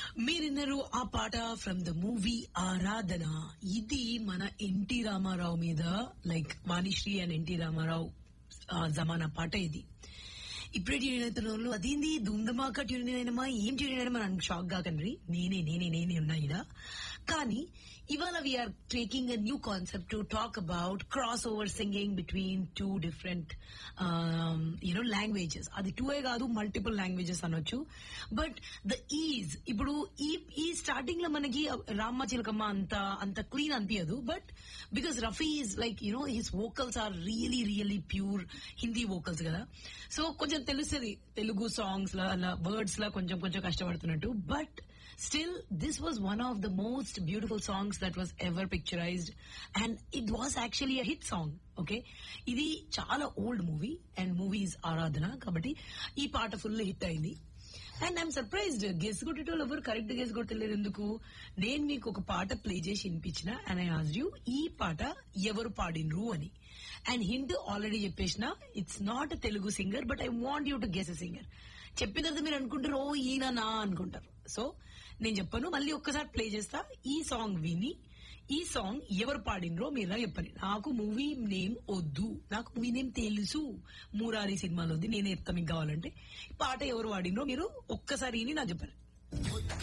మీరిన్నరు ఆ పాట from the movie ఆరాధన ఇది మన ఎన్టీ రామారావు మీద like Vanisri and NT Rama Rao ఆ, జమానా పాట ఇది ఇప్పుడే ట్యూన్ అవుతున్న వాళ్ళు అదేంది దుమ్దమాక ట్యూన్ అయినమా ఏం ట్యూన్ అయినా మనం షాక్ కాకండి నేనే నేనే నేనే ఉన్నా ఇడ కానీ ఇవాళ we're taking a new concept to talk about cross over singing between two different you know languages అది టూ ఏ కాదు మల్టిపుల్ లాంగ్వేజెస్ అనొచ్చు బట్ ద ఈజ్ ఇప్పుడు ఈ ఈ స్టార్టింగ్ లో మనకి రామ్మ చిలకమ్మ అంత అంత క్లీన్ అనిపించదు but because Rafi is like you know his vocals are really really pure Hindi vocals కదా సో కొంచెం తెలుస్తుంది తెలుగు సాంగ్స్ లా అలా వర్డ్స్ లా కొంచెం కొంచెం కష్టపడుతున్నట్టు but still this was one of the most beautiful songs that was ever picturised and it was actually a hit song okay ఇది చాలా ఓల్డ్ మూవీ అండ్ మూవీస్ ఆరాధన కాబట్టి ఈ పాట ఫుల్ హిట్ అయింది అండ్ ఐఎమ్ సర్ప్రైజ్డ్ గెస్ కొట్టేటోళ్ళు ఎవరు correct guess కొట్టలేరు ఎందుకు నేను మీకు ఒక పాట ప్లే చేసి వినిపించిన అండ్ ఐ ఆస్ యూ ఈ పాట ఎవరు పాడినరు అని అండ్ హింట్ ఆల్రెడీ చెప్పేసిన it's not Telugu singer but I want you to guess a singer చెప్పిన తర్వాత మీరు అనుకుంటారు ఓ ఈయన నా అనుకుంటారు సో నేను చెప్పను మళ్ళీ ఒక్కసారి ప్లే చేస్తా ఈ సాంగ్ విని ఈ సాంగ్ ఎవరు పాడినరో మీరు చెప్పండి నాకు మూవీ నేమ్ వద్దు నాకు మూవీ నేమ్ తెలుసు మూరారి సినిమాలో ఉంది నేనే చెప్తా మీకు కావాలంటే ఈ పాట ఎవరు పాడినరో మీరు ఒక్కసారి విని నాకు చెప్పండి